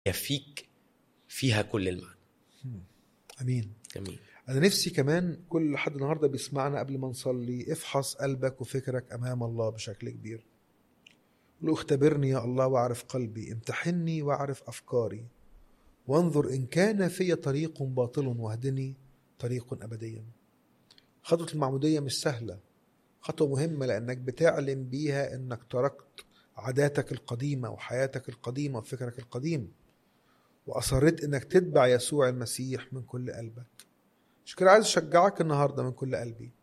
فيك فيها كل المعنى امين جميل انا نفسي كمان كل حد النهارده بيسمعنا قبل ما نصلي افحص قلبك وفكرك امام الله بشكل كبير قل له اختبرني يا الله واعرف قلبي امتحني واعرف افكاري وانظر ان كان في طريق باطل واهدني طريق ابديا خطوه المعموديه مش سهله خطوه مهمه لانك بتعلم بيها انك تركت عاداتك القديمه وحياتك القديمه وفكرك القديم واصريت انك تتبع يسوع المسيح من كل قلبك عشان كده عايز اشجعك النهارده من كل قلبي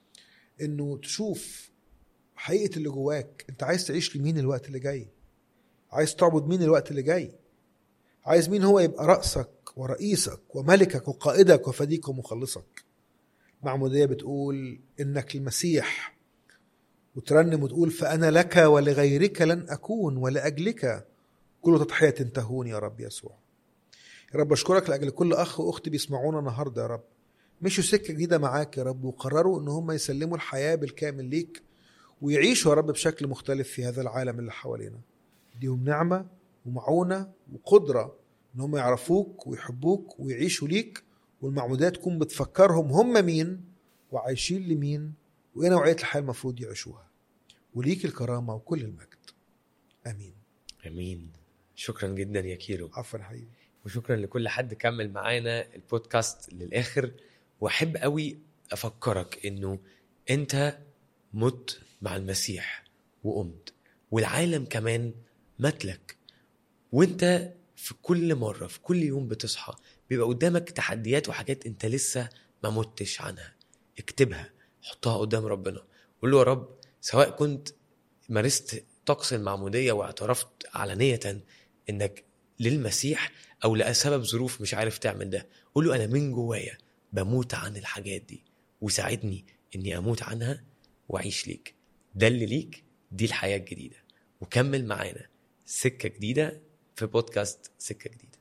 انه تشوف حقيقه اللي جواك انت عايز تعيش لمين الوقت اللي جاي عايز تعبد مين الوقت اللي جاي عايز مين هو يبقى رأسك ورئيسك وملكك وقائدك وفديك ومخلصك معمودية بتقول إنك المسيح وترنم وتقول فأنا لك ولغيرك لن أكون ولأجلك كل تضحية تهون يا رب يسوع يا رب أشكرك لأجل كل أخ وأخت بيسمعونا النهاردة يا رب مشوا سكة جديدة معاك يا رب وقرروا إن هم يسلموا الحياة بالكامل ليك ويعيشوا يا رب بشكل مختلف في هذا العالم اللي حوالينا ديهم نعمة ومعونة وقدرة إن هم يعرفوك ويحبوك ويعيشوا ليك والمعمودية تكون بتفكرهم هم مين وعايشين لمين وإيه نوعية الحياة المفروض يعيشوها وليك الكرامة وكل المجد آمين امين شكرا جدا يا كيرو عفوا حبيبي وشكرا لكل حد كمل معانا البودكاست للاخر واحب قوي افكرك انه انت مت مع المسيح وقمت والعالم كمان ماتلك وانت في كل مره في كل يوم بتصحى بيبقى قدامك تحديات وحاجات انت لسه ما متش عنها اكتبها حطها قدام ربنا قول له يا رب سواء كنت مارست طقس المعموديه واعترفت علانيه انك للمسيح او لسبب ظروف مش عارف تعمل ده قول له انا من جوايا بموت عن الحاجات دي وساعدني اني اموت عنها واعيش ليك ده اللي ليك دي الحياه الجديده وكمل معانا سكه جديده في بودكاست سكه جديده